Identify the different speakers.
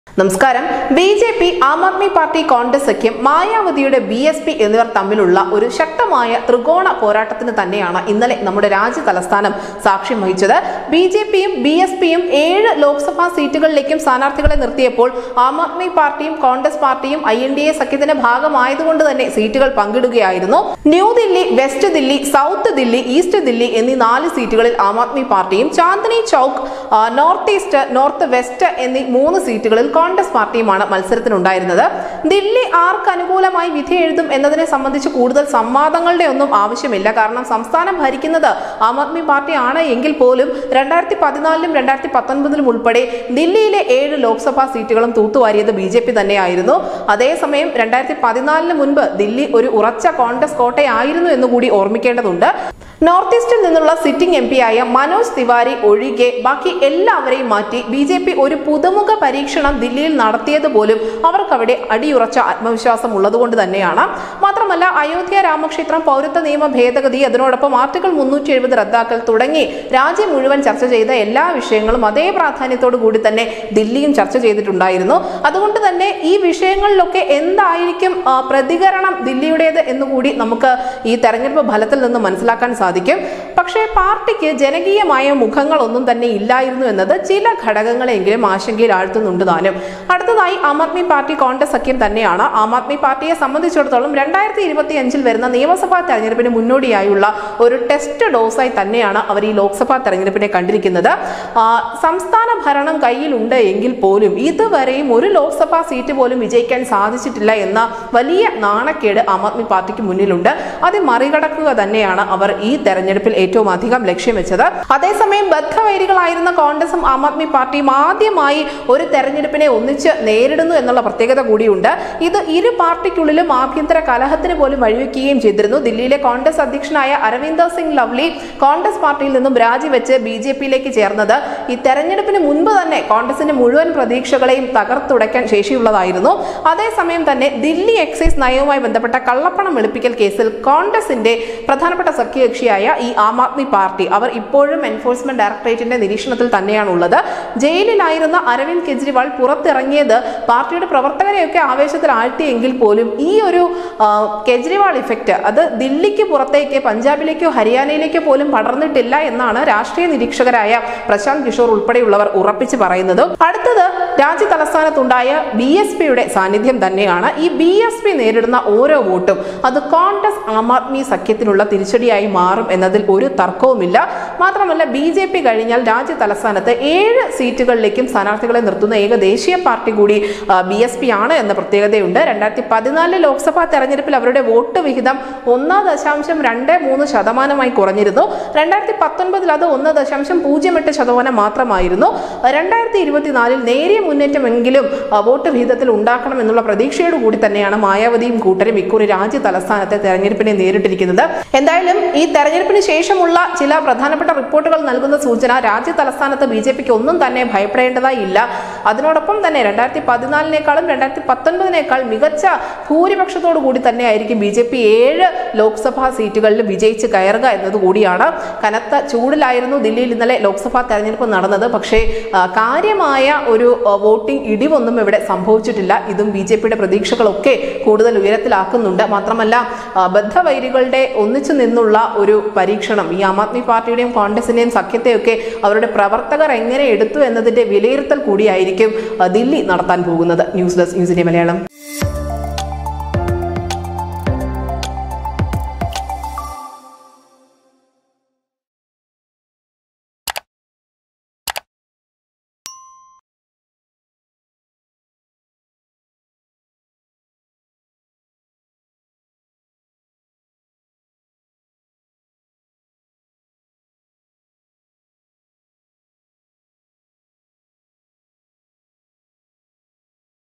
Speaker 1: നമസ്കാരം B J P Aam Aadmi Party Congress സഖ്യം മായാവതിയുടെ ബി എസ് പി എന്നിവർ തമ്മിലുള്ള ഒരു ശക്തമായ ത്രികോണ പോരാട്ടത്തിന് തന്നെയാണ് ഇന്നലെ നമ്മുടെ രാജ്യ തലസ്ഥാനം സാക്ഷ്യം വഹിച്ചത് ബി ജെ പിയും ബി എസ് പിയും ഏഴ് ലോക്സഭാ സീറ്റുകളിലേക്കും സ്ഥാനാർത്ഥികളെ നിർത്തിയപ്പോൾ ആം ആദ്മി പാർട്ടിയും കോൺഗ്രസ് പാർട്ടിയും ഐ എൻ ഡി എ സഖ്യത്തിന്റെ ഭാഗമായതുകൊണ്ട് തന്നെ സീറ്റുകൾ പങ്കിടുകയായിരുന്നു New Delhi west Delhi south Delhi east Delhi എന്നീ നാല് സീറ്റുകളിൽ ആം ആദ്മി പാർട്ടിയും ചാന്ദിനി ചൌക്ക് ആ, നോർത്ത് ഈസ്റ്റ് നോർത്ത് വെസ്റ്റ് എന്നീ മൂന്ന് സീറ്റുകളിൽ കോൺഗ്രസ് പാർട്ടിയുമാണ് മത്സരത്തിനുണ്ടായിരുന്നത് ദില്ലി ആർക്ക് അനുകൂലമായി വിധി എഴുതും എന്നതിനെ സംബന്ധിച്ച് കൂടുതൽ സംവാദങ്ങളുടെ ഒന്നും ആവശ്യമില്ല കാരണം സംസ്ഥാനം ഭരിക്കുന്നത് ആം ആദ്മി പാർട്ടിയാണ് എങ്കിൽ പോലും രണ്ടായിരത്തി പതിനാലിലും രണ്ടായിരത്തി പത്തൊൻപതിലും ഉൾപ്പെടെ ദില്ലിയിലെ ഏഴ് ലോക്സഭാ സീറ്റുകളും തൂത്തുവാരിയത് ബി ജെ പി തന്നെയായിരുന്നു അതേസമയം രണ്ടായിരത്തി പതിനാലിന് മുൻപ് ദില്ലി ഒരു ഉറച്ച കോൺഗ്രസ് കോട്ടയായിരുന്നു എന്നുകൂടി ഓർമ്മിക്കേണ്ടതുണ്ട് നോർത്ത് ഈസ്റ്റിൽ നിന്നുള്ള സിറ്റിംഗ് എം ആയ മനോജ് തിവാരി ഒഴികെ ബാക്കി എല്ലാവരെയും മാറ്റി ബി ജെ പി ഒരു പുതുമുഖ പരീക്ഷണം ദില്ലിയിൽ നടത്തിയത് പോലും അവർക്കവിടെ അടിയുറച്ച ആത്മവിശ്വാസം ഉള്ളതുകൊണ്ട് തന്നെയാണ് മാത്രമല്ല അയോധ്യ രാമക്ഷേത്രം പൗരത്വ നിയമ ഭേദഗതി അതിനോടൊപ്പം ആർട്ടിക്കിൾ മുന്നൂറ്റി എഴുപത് റദ്ദാക്കൽ തുടങ്ങി രാജ്യം മുഴുവൻ ചർച്ച ചെയ്ത എല്ലാ വിഷയങ്ങളും അതേ പ്രാധാന്യത്തോടു കൂടി തന്നെ ദില്ലിയും ചർച്ച ചെയ്തിട്ടുണ്ടായിരുന്നു അതുകൊണ്ട് തന്നെ ഈ വിഷയങ്ങളിലൊക്കെ എന്തായിരിക്കും ആ, പ്രതികരണം ദില്ലിയുടേത് എന്നുകൂടി നമുക്ക് ഈ തെരഞ്ഞെടുപ്പ് ഫലത്തിൽ നിന്ന് മനസ്സിലാക്കാൻ സാധിക്കും പക്ഷേ പാർട്ടിക്ക് ജനകീയമായ മുഖങ്ങളൊന്നും തന്നെ ഇല്ലായിരുന്നു എന്നത് ചില ഘടകങ്ങളെങ്കിലും ആശങ്കയിൽ ആഴ്ത്തുന്നുണ്ട് താനും അടുത്തതായി ആം ആദ്മി പാർട്ടി കോൺഗ്രസ് സഖ്യം തന്നെയാണ് ആം ആദ്മി പാർട്ടിയെ സംബന്ധിച്ചിടത്തോളം രണ്ടായിരത്തി ഇരുപത്തി അഞ്ചിൽ വരുന്ന നിയമസഭാ തെരഞ്ഞെടുപ്പിന് മുന്നോടിയായുള്ള ഒരു ടെസ്റ്റ് ഡോസായി തന്നെയാണ് അവർ ഈ ലോക്സഭാ തെരഞ്ഞെടുപ്പിനെ കണ്ടിരിക്കുന്നത് ആ, സംസ്ഥാന ഭരണം കയ്യിലുണ്ട് എങ്കിൽ പോലും ഇതുവരെയും ഒരു ലോക്സഭാ സീറ്റ് പോലും വിജയിക്കാൻ സാധിച്ചിട്ടില്ല എന്ന വലിയ നാണക്കേട് ആം ആദ്മി പാർട്ടിക്ക് മുന്നിലുണ്ട് അത് മറികടക്കുക തന്നെയാണ് അവർ ഈ തെരഞ്ഞെടുപ്പിൽ ഏറ്റവും അധികം ലക്ഷ്യം വെച്ചത് അതേസമയം ബദ്ധവൈരികളായിരുന്ന കോൺഗ്രസും ആം ആദ്മി പാർട്ടിയും ആദ്യമായി ഒരു തെരഞ്ഞെടുപ്പിനെ ഒന്നിച്ച് നേരിടുന്നു എന്നുള്ള പ്രത്യേകത കൂടിയുണ്ട് ഇത് ഇരു പാർട്ടിക്കുള്ളിലും ആഭ്യന്തര കലഹത്തിന് പോലും വഴിവെക്കുകയും ചെയ്തിരുന്നു ദില്ലിയിലെ കോൺഗ്രസ് അധ്യക്ഷനായ അരവിന്ദർ സിംഗ് ലവ്ലി കോൺഗ്രസ് പാർട്ടിയിൽ നിന്നും രാജിവെച്ച് ബി ജെ പിയിലേക്ക് ചേർന്നത് ഈ തെരഞ്ഞെടുപ്പിന് മുൻപ് തന്നെ കോൺഗ്രസിന്റെ മുഴുവൻ പ്രതീക്ഷകളെയും തകർത്തുടയ്ക്കാൻ ശേഷിയുള്ളതായിരുന്നു അതേസമയം തന്നെ ദില്ലി എക്സൈസ് നയവുമായി ബന്ധപ്പെട്ട കള്ളപ്പണം വെളുപ്പിക്കൽ കേസിൽ കോൺഗ്രസിന്റെ പ്രധാനപ്പെട്ട സഖ്യകക്ഷിയായ ഈ ആം ആദ്മി പാർട്ടി അവർ ഇപ്പോഴും എൻഫോഴ്സ്മെന്റ് ഡയറക്ടറേറ്റിന്റെ നിരീക്ഷണത്തിൽ തന്നെയാണ് ഉള്ളത് ജയിലിലായിരുന്ന അരവിന്ദ് കെജ്രിവാൾ പുറത്തിറങ്ങിയത് പാർട്ടിയുടെ പ്രവർത്തകരെയൊക്കെ ആവേശത്തിൽ ആഴ്ത്തിയെങ്കിൽ പോലും ഈ ഒരു ആ, കെജ്രിവാൾ ഇഫക്റ്റ് അത് ദില്ലിക്ക് പുറത്തേക്ക് പഞ്ചാബിലേക്കോ ഹരിയാനയിലേക്കോ പോലും പടർന്നിട്ടില്ല എന്നാണ് രാഷ്ട്രീയ നിരീക്ഷകരായ പ്രശാന്ത് കിഷോർ ഉൾപ്പെടെയുള്ളവർ ഉറപ്പിച്ച് പറയുന്നത് അടുത്തത് രാജ്യ തലസ്ഥാനത്തുണ്ടായ ബി എസ് പിയുടെ സാന്നിധ്യം തന്നെയാണ് ഈ ബി എസ് പി നേരിടുന്ന ഓരോ വോട്ടും അത് കോൺഗ്രസ് ആം ആദ്മി സഖ്യത്തിനുള്ള തിരിച്ചടിയായി മാറും എന്നതിൽ ഒരു തർക്കവുമില്ല മാത്രമല്ല ബി ജെ പി കഴിഞ്ഞാൽ രാജ്യ തലസ്ഥാനത്ത് ഏഴ് സീറ്റുകളിലേക്കും സ്ഥാനാർത്ഥികളെ നിർത്തുന്ന ഏക ദേശീയ പാർട്ടി കൂടി ബി എസ് പി ആണ് എന്ന പ്രത്യേകതയുണ്ട് രണ്ടായിരത്തി പതിനാലിലെ ലോക്സഭാ തെരഞ്ഞെടുപ്പിൽ അവരുടെ വോട്ട് വിഹിതം ഒന്ന് ദശാംശം രണ്ട് മൂന്ന് ശതമാനമായി കുറഞ്ഞിരുന്നു രണ്ടായിരത്തി പത്തൊൻപതിൽ അത് ഒന്ന് ദശാംശം പൂജ്യം എട്ട് ശതമാനം മാത്രമായിരുന്നു രണ്ടായിരത്തി ഇരുപത്തിനാലിൽ നേരിയ മുന്നേറ്റമെങ്കിലും ആ, വോട്ട് വിഹിതത്തിൽ ഉണ്ടാക്കണം എന്നുള്ള പ്രതീക്ഷയോട് കൂടി തന്നെയാണ് മായാവതിയും കൂട്ടരും ഇക്കുറി രാജ്യ തലസ്ഥാനത്തെ തെരഞ്ഞെടുപ്പിനെ നേരിട്ടിരിക്കുന്നത് എന്തായാലും ഈ തെരഞ്ഞെടുപ്പിന് ശേഷമുള്ള ചില പ്രധാനപ്പെട്ട റിപ്പോർട്ടുകൾ നൽകുന്ന സൂചന രാജ്യ തലസ്ഥാനത്ത് ബി ജെ പിക്ക് ഒന്നും തന്നെ ഭയപ്പെടേണ്ടതായി ഇല്ല അതിനോടൊപ്പം തന്നെ രണ്ടായിരത്തി പതിനാലിനേക്കാളും രണ്ടായിരത്തി പത്തൊൻപതിനേക്കാൾ മികച്ച ഭൂരിപക്ഷത്തോടു കൂടി തന്നെയായിരിക്കും ബി ജെ പി ഏഴ് ലോക്സഭാ സീറ്റുകളിൽ വിജയിച്ച് കയറുക എന്നത് കൂടിയാണ് കനത്ത ചൂടിലായിരുന്നു ദില്ലിയിൽ ഇന്നലെ ലോക്സഭാ തെരഞ്ഞെടുപ്പ് നടന്നത് പക്ഷേ ആ, കാര്യമായ ഒരു ആ, വോട്ടിംഗ് ഇടിവൊന്നും ഇവിടെ സംഭവിച്ചിട്ടില്ല ഇതും ബി ജെ പിയുടെ പ്രതീക്ഷകളൊക്കെ കൂടുതൽ ഉയരത്തിലാക്കുന്നുണ്ട് മാത്രമല്ല ആ, ബദ്ധവൈരികളുടെ ഒന്നിച്ചു നിന്നുള്ള ഒരു പരീക്ഷണം ഈ ആം ആദ്മി പാർട്ടിയുടെയും കോൺഗ്രസിന്റെയും സഖ്യത്തെയൊക്കെ അവരുടെ പ്രവർത്തകർ എങ്ങനെ എടുത്തു എന്നതിന്റെ വിലയിരുത്തൽ കൂടിയായിരിക്കും ആ, ദില്ലി നടത്താൻ പോകുന്നത് ന്യൂസ് ഡെസ്ക് ന്യൂസിന്റെ മലയാളം